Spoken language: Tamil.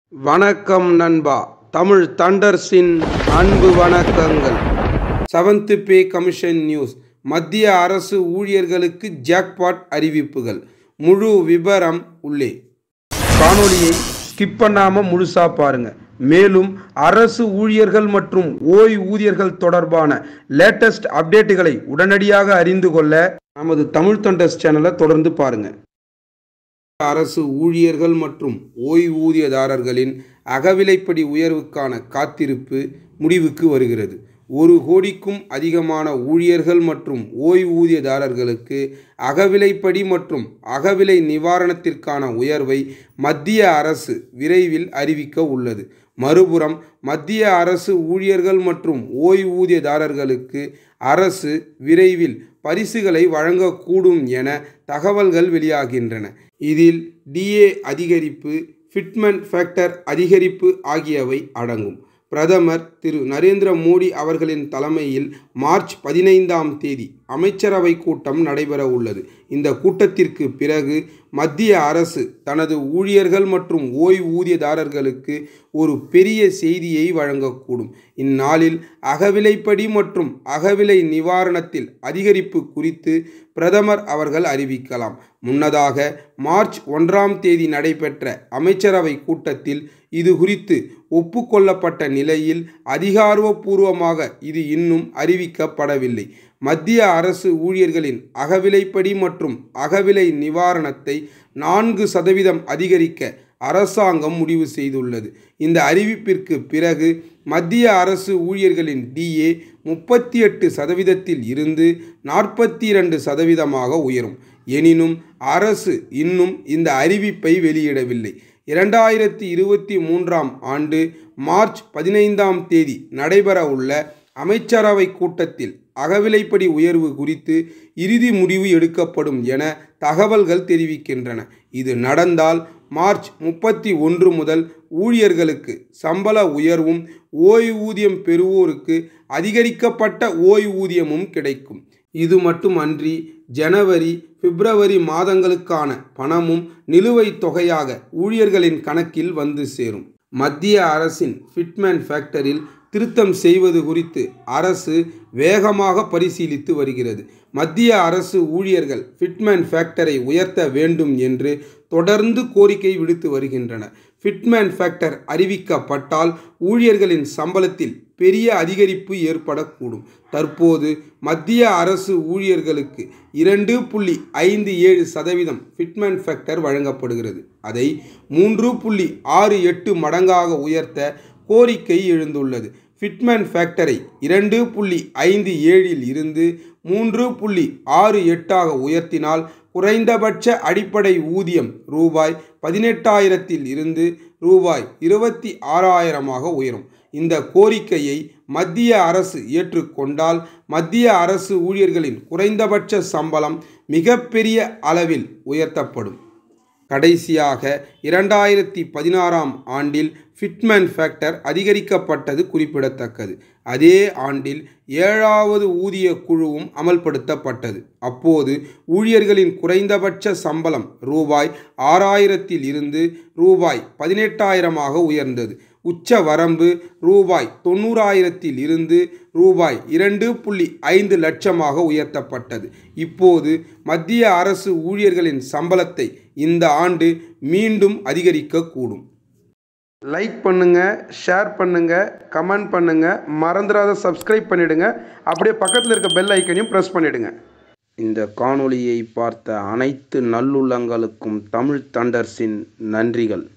வணக்கம் நண்பா தமிழ் தண்டர்ஸின் அன்பு வணக்கங்கள் செவன்த் பே கமிஷன் நியூஸ் மத்திய அரசு ஊழியர்களுக்கு ஜாக்பாட் அறிவிப்புகள் முழு விபரம் உள்ளே காணொளியை ஸ்கிப் பண்ணாம முழுசா பாருங்க மேலும் அரசு ஊழியர்கள் மற்றும் ஓய்வூதியர்கள் தொடர்பான லேட்டஸ்ட் அப்டேட்டுகளை உடனடியாக அறிந்து கொள்ள நமது தமிழ் தண்டர்ஸ் சேனலை தொடர்ந்து பாருங்க அரசு ஊழியர்கள் மற்றும் ஓய்வூதியதாரர்களின் அகவிலைப்படி உயர்வுக்கான காத்திருப்பு முடிவுக்கு வருகிறது ஒரு கோடிக்கும் அதிகமான ஊழியர்கள் மற்றும் ஓய்வூதியதாரர்களுக்கு அகவிலைப்படி மற்றும் அகவிலை நிவாரணத்திற்கான உயர்வை மத்திய அரசு விரைவில் அறிவிக்க உள்ளது மறுபுறம் மத்திய அரசு ஊழியர்கள் மற்றும் ஓய்வூதியதாரர்களுக்கு அரசு விரைவில் பரிசுகளை வழங்கக்கூடும் என தகவல்கள் வெளியாகின்றன இதில் டிஏ அதிகரிப்பு ஃபிட்மென்ட் ஃபேக்டர் அதிகரிப்பு ஆகியவை அடங்கும் பிரதமர் திரு நரேந்திர மோடி அவர்களின் தலைமையில் மார்ச் பதினைந்தாம் தேதி அமைச்சரவை கூட்டம் நடைபெற உள்ளது இந்த கூட்டத்திற்கு பிறகு மத்திய அரசு தனது ஊழியர்கள் மற்றும் ஓய்வூதியதாரர்களுக்கு ஒரு பெரிய செய்தியை வழங்கக்கூடும் இந்நாளில் அகவிலைப்படி மற்றும் அகவிலை நிவாரணத்தில் அதிகரிப்பு குறித்து பிரதமர் அவர்கள் அறிவிக்கலாம் முன்னதாக மார்ச் ஒன்றாம் தேதி நடைபெற்ற அமைச்சரவை கூட்டத்தில் இது குறித்து ஒப்புக்கொள்ளப்பட்ட நிலையில் அதிகாரப்பூர்வமாக இது இன்னும் அறிவிக்கப்படவில்லை மத்திய அரசு ஊழியர்களின் அகவிலைப்படி மற்றும் அகவிலை நிவாரணத்தை நான்கு சதவீதம் அதிகரிக்க அரசாங்கம் முடிவு செய்துள்ளது இந்த அறிவிப்பிற்கு பிறகு மத்திய அரசு ஊழியர்களின் டிஏ முப்பத்தி எட்டு சதவீதத்தில் இருந்து நாற்பத்தி இரண்டு சதவீதமாக உயரும் எனினும் அரசு இன்னும் இந்த அறிவிப்பை வெளியிடவில்லை இரண்டாயிரத்தி இருபத்தி மூன்றாம் ஆண்டு மார்ச் பதினைந்தாம் தேதி நடைபெற உள்ள அமைச்சரவை கூட்டத்தில் அகவிலைப்படி உயர்வு குறித்து இறுதி முடிவு எடுக்கப்படும் என தகவல்கள் தெரிவிக்கின்றன இது நடந்தால் மார்ச் முப்பத்தி ஒன்று முதல் ஊழியர்களுக்கு சம்பள உயர்வும் ஓய்வூதியம் பெறுவோருக்கு அதிகரிக்கப்பட்ட ஓய்வூதியமும் கிடைக்கும் இது மட்டுமன்றி ஜனவரி பிப்ரவரி மாதங்களுக்கான பணமும் நிலுவைத் தொகையாக ஊழியர்களின் கணக்கில் வந்து சேரும் மத்திய அரசின் ஃபிட்மேன் ஃபேக்டரில் திருத்தம் செய்வது குறித்து அரசு வேகமாக பரிசீலித்து வருகிறது மத்திய அரசு ஊழியர்கள் ஃபிட்மேன் ஃபேக்டரை உயர்த்த வேண்டும் என்று தொடர்ந்து கோரிக்கை விடுத்து வருகின்றனர் ஃபிட்மேன் ஃபேக்டர் அறிவிக்கப்பட்டால் ஊழியர்களின் சம்பளத்தில் பெரிய அதிகரிப்பு ஏற்படக்கூடும் தற்போது மத்திய அரசு ஊழியர்களுக்கு இரண்டு புள்ளி ஐந்து ஏழு சதவீதம் ஃபிட்மேன் ஃபேக்டர் வழங்கப்படுகிறது அதை மூன்று புள்ளி ஆறு எட்டு மடங்காக உயர்த்த கோரிக்கை எழுந்துள்ளது ஃபிட்மேன் ஃபேக்டரை இரண்டு புள்ளி ஐந்து ஏழில் இருந்து மூன்று புள்ளி ஆறு எட்டாக உயர்த்தினால் குறைந்தபட்ச அடிப்படை ஊதியம் ரூபாய் பதினெட்டாயிரத்தில் இருந்து ரூபாய் இருபத்தி ஆறாயிரமாக உயரும் இந்த கோரிக்கையை மத்திய அரசு ஏற்றுக்கொண்டால் மத்திய அரசு ஊழியர்களின் குறைந்தபட்ச சம்பளம் மிகப்பெரிய அளவில் உயர்த்தப்படும் கடைசியாக இரண்டாயிரத்தி பதினாறாம் ஆண்டில் ஃபிட்மேன் ஃபேக்டர் அதிகரிக்கப்பட்டது குறிப்பிடத்தக்கது அதே ஆண்டில் ஏழாவது ஊதிய குழுவும் அமல்படுத்தப்பட்டது அப்போது ஊழியர்களின் குறைந்தபட்ச சம்பளம் ரூபாய் ஆறாயிரத்தில் இருந்து ரூபாய் பதினெட்டாயிரமாக உயர்ந்தது உச்ச வரம்பு ரூபாய் தொண்ணூறாயிரத்தில் இருந்து ரூபாய் இரண்டு புள்ளி ஐந்து லட்சமாக உயர்த்தப்பட்டது இப்போது மத்திய அரசு ஊழியர்களின் சம்பளத்தை இந்த ஆண்டு மீண்டும் அதிகரிக்கக்கூடும் லைக் பண்ணுங்க ஷேர் பண்ணுங்க கமெண்ட் பண்ணுங்க மறந்துடாத சப்ஸ்கிரைப் பண்ணிடுங்க அப்படியே பக்கத்தில் இருக்க பெல் ஐக்கனையும் ப்ரெஸ் பண்ணிடுங்க இந்த காணொளியை பார்த்த அனைத்து நல்லுள்ளங்களுக்கும் தமிழ் தண்டர்ஸின் நன்றிகள்